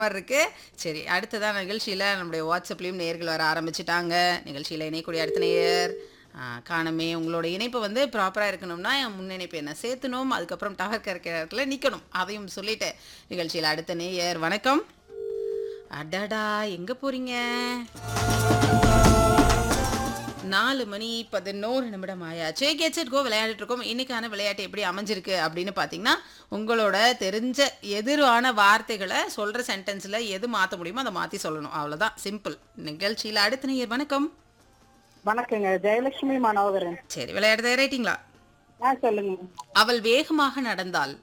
மாதிரி இருக்கு சரி அடுத்ததான் நிகழ்ச்சியில் நம்முடைய வாட்ஸ்அப்லேயும் நேர்கள் வர ஆரம்பிச்சிட்டாங்க நிகழ்ச்சியில் இணையக்கூடிய அடுத்த நேயர் ஆ, காணமே உங்களோட இணைப்பு வந்து ப்ராப்பராக இருக்கணும்னா என் முன் இணைப்பு என்ன சேர்த்தணும் அதுக்கப்புறம் டவர் கறக்கிற இடத்துல நிற்கணும் அதையும் சொல்லிட்டு நிகழ்ச்சியில் அடுத்த நேயர் வணக்கம் அடடா எங்கே போகிறீங்க நாலு மணி பதினோரு நிமிடம் ஆயாச்சு கேட்செட் கோ விளையாடிட்டு இருக்கோம் இன்னைக்கான விளையாட்டு எப்படி அமைஞ்சிருக்கு அப்படின்னு பார்த்தீங்கன்னா உங்களோட தெரிஞ்ச எதிரான வார்த்தைகளை சொல்கிற சென்டென்ஸில் எது மாற்ற முடியுமோ அதை மாற்றி சொல்லணும் அவ்வளோதான் சிம்பிள் நிகழ்ச்சியில் அடுத்த நேயர் வணக்கம் வணக்கங்க ஜெயலட்சுமி மனோகரன் சரி விளையாட தயாராயிட்டீங்களா ஆ சொல்லுங்க அவள் வேகமாக நடந்தாள்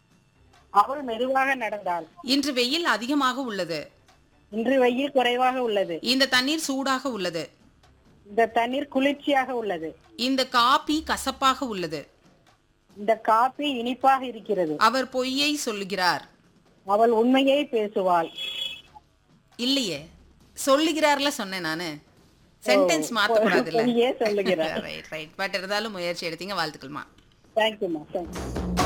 அவள் மெதுவாக நடந்தாள் இன்று வெயில் அதிகமாக உள்ளது இன்று வெயில் குறைவாக உள்ளது இந்த தண்ணீர் சூடாக உள்ளது இந்த தண்ணீர் குளிர்ச்சியாக உள்ளது இந்த காபி கசப்பாக உள்ளது இந்த காபி இனிப்பாக இருக்கிறது அவர் பொய்யை சொல்லுகிறார் அவள் உண்மையை பேசுவாள் இல்லையே சொல்லுகிறார்ல சொன்னேன் நானு சென்டென்ஸ் மாத்தக்கூடாது இல்ல பொய்யே சொல்லுகிறார் ரைட் ரைட் பட் இருந்தாலும் முயற்சி எடுத்தீங்க வாழ்த்துக்கள்மா தேங்க்யூமா தேங்க்யூ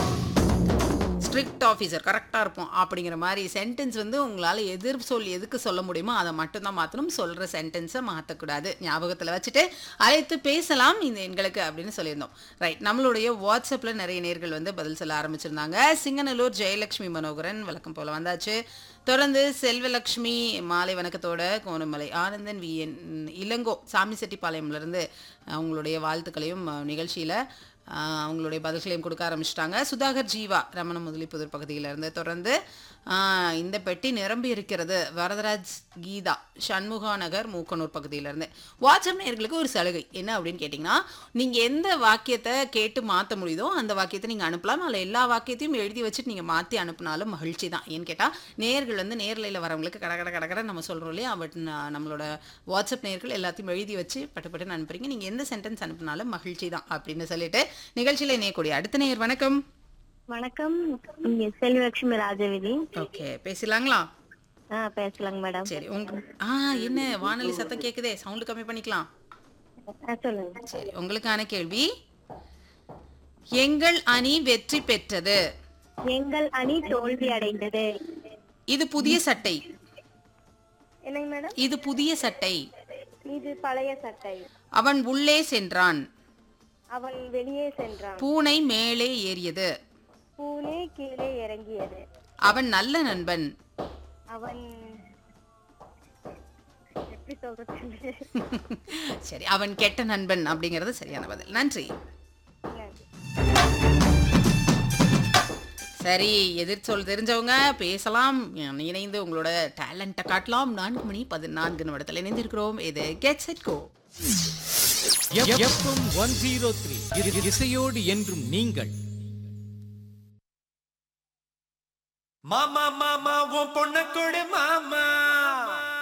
ஸ்ட்ரிக்ட் ஆஃபீஸர் கரெக்டாக இருப்போம் அப்படிங்கிற மாதிரி சென்டென்ஸ் வந்து உங்களால் எதிர் சொல் எதுக்கு சொல்ல முடியுமோ அதை மட்டும்தான் மாற்றணும் சொல்கிற சென்டென்ஸை மாற்றக்கூடாது ஞாபகத்தில் வச்சுட்டு அழைத்து பேசலாம் இந்த எண்களுக்கு அப்படின்னு சொல்லியிருந்தோம் ரைட் நம்மளுடைய வாட்ஸ்அப்பில் நிறைய நேர்கள் வந்து பதில் சொல்ல ஆரம்பிச்சிருந்தாங்க சிங்கநல்லூர் ஜெயலட்சுமி மனோகரன் வழக்கம் போல் வந்தாச்சு தொடர்ந்து செல்வலக்ஷ்மி மாலை வணக்கத்தோட கோணமலை ஆனந்தன் வி என் இளங்கோ சாமிசெட்டிப்பாளையம்லேருந்து அவங்களுடைய வாழ்த்துக்களையும் நிகழ்ச்சியில் ஆஹ் அவங்களுடைய பதில்களையும் கொடுக்க ஆரம்பிச்சிட்டாங்க சுதாகர் ஜீவா ரமண முதலிப்புதூர் பகுதியிலிருந்து தொடர்ந்து ஆஹ் இந்த பெட்டி நிரம்பி இருக்கிறது வரதராஜ் கீதா சண்முகா நகர் மூக்கனூர் பகுதியிலேருந்து வாட்ஸ்அப் நேயர்களுக்கு ஒரு சலுகை என்ன அப்படின்னு கேட்டிங்கன்னா நீங்கள் எந்த வாக்கியத்தை கேட்டு மாற்ற முடியுதோ அந்த வாக்கியத்தை நீங்கள் அனுப்பலாம் அதில் எல்லா வாக்கியத்தையும் எழுதி வச்சுட்டு நீங்கள் மாற்றி அனுப்புனாலும் மகிழ்ச்சி தான் ஏன்னு கேட்டால் நேர்கள் வந்து நேர்லையில் வரவங்களுக்கு கட கட கடகட நம்ம சொல்கிறோம் இல்லையா பட் ந- நம்மளோட வாட்ஸ்அப் நேர்கள் எல்லாத்தையும் எழுதி வச்சு பட்டு பட்டுன்னு அனுப்புறீங்க நீங்கள் எந்த சென்டென்ஸ் அனுப்புனாலும் மகிழ்ச்சி தான் அப்படின்னு சொல்லிட்டு நிகழ்ச்சியில் இணையக்கூடிய அடுத்த நேயர் வணக்கம் வணக்கம் இங்க செல்வலட்சுமி ராஜவிதி ஓகே பேசலாங்களா ஆ பேசலாங்க மேடம் சரி உங்க ஆ என்ன வானொலி சத்தம் கேட்குதே சவுண்டு கம்மி பண்ணிக்கலாம் ஆ சொல்லுங்க சரி உங்களுக்கான கேள்வி எங்கள் அணி வெற்றி பெற்றது எங்கள் அணி தோல்வி அடைந்தது இது புதிய சட்டை என்னங்க மேடம் இது புதிய சட்டை இது பழைய சட்டை அவன் உள்ளே சென்றான் அவன் வெளியே சென்றான் பூனை மேலே ஏறியது பூனே கீழே இறங்கியது அவன் நல்ல நண்பன் அவன் எப்படி சொல்றது சரி அவன் கெட்ட நண்பன் அப்படிங்கிறது சரியான பதில் நன்றி சரி எதிர்ச்சொல் தெரிஞ்சவங்க பேசலாம் இணைந்து உங்களோட டேலண்ட்டை காட்டலாம் நான்கு மணி பதினான்கு நிமிடத்தில் இணைந்திருக்கிறோம் இது get set go FM one zero three இசையோடு என்றும் நீங்கள் மாமா மாமா உன் பொண்ண கொடு மாமா